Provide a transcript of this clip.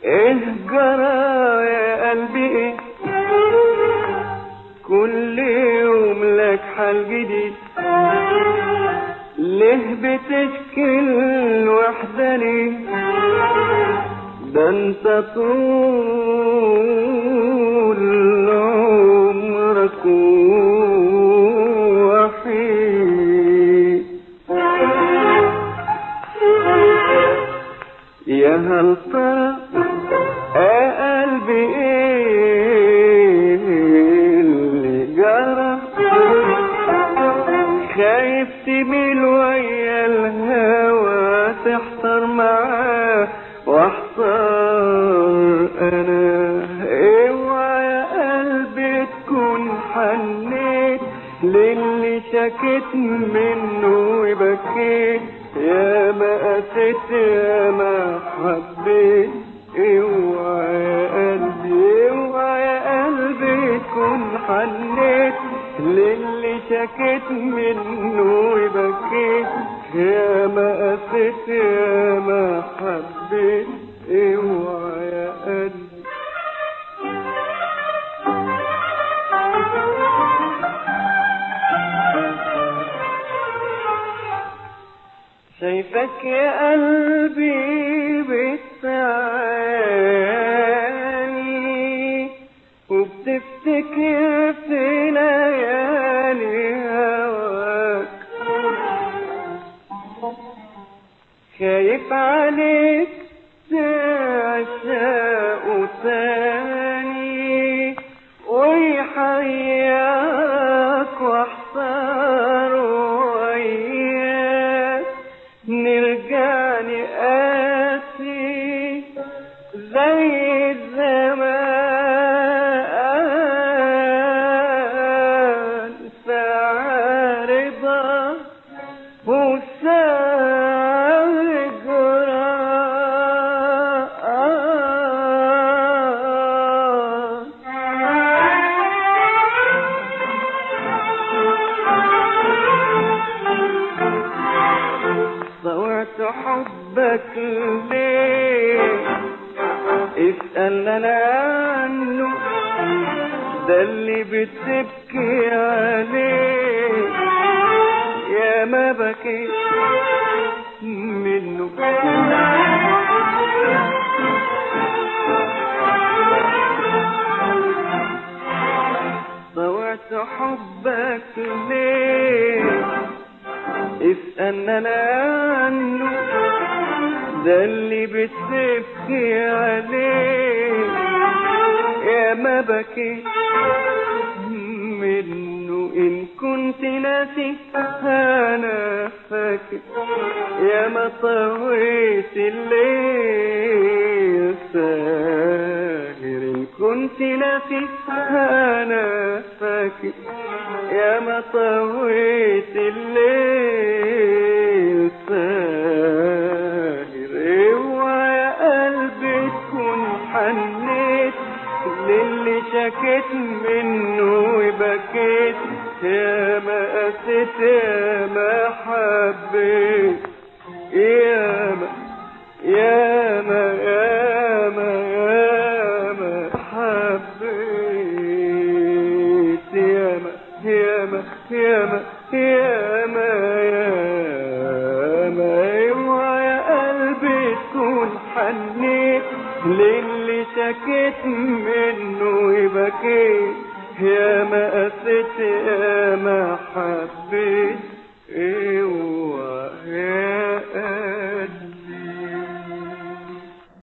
ايه جرى يا قلبي ايه كل يوم لك حال جديد ليه بتشكي الوحدة ليه ده انت طول عمرك وحيد يا هل ترى يا قلبي ايه اللي جرى خايف تميل ويا الهوى تحتار معاه واحتار انا اوعى يا قلبي تكون حنيت للي شكيت منه وبكيت يا ما قسيت يا ما حبيت اوعى يا قلبي اوعى يا قلبي تكون حنيت للي شكيت منه وبكيت يا ما قسيت يا ما حبيت اوعى يا قلبي شايفك يا قلبي بتعاني وبتفتكر في ليالي هواك خايف عليك تعشق تاني ويحياك واحتار وياك نرجع نقاسي زي الزمان ساعة رضا وساعة ضوعت حبك ليه اسأل انا عنه ده اللي بتبكي عليه يا ما بكيت منه ضوعت حبك ليه اسأل انا عنه ده اللي بتبكي عليه يا ما بكيت منه ان كنت ناسي انا فاكر يا ما طويت الليل ساهر ان كنت ناسي انا فاكر يا ما طويت الليل ساهر اوعى يا قلبي تكون حنيت للي شكيت منه وبكيت يا ما قسيت يا ما حبيت يا ما يا ما يا ما يا ما حبيت يا ما يا ما يا ما يا ما يا ما اوعى يا قلبي تكون حنيت للي شكيت منه وبكيت يا ما قسيت يا ما حبيت اوعى يا قلبي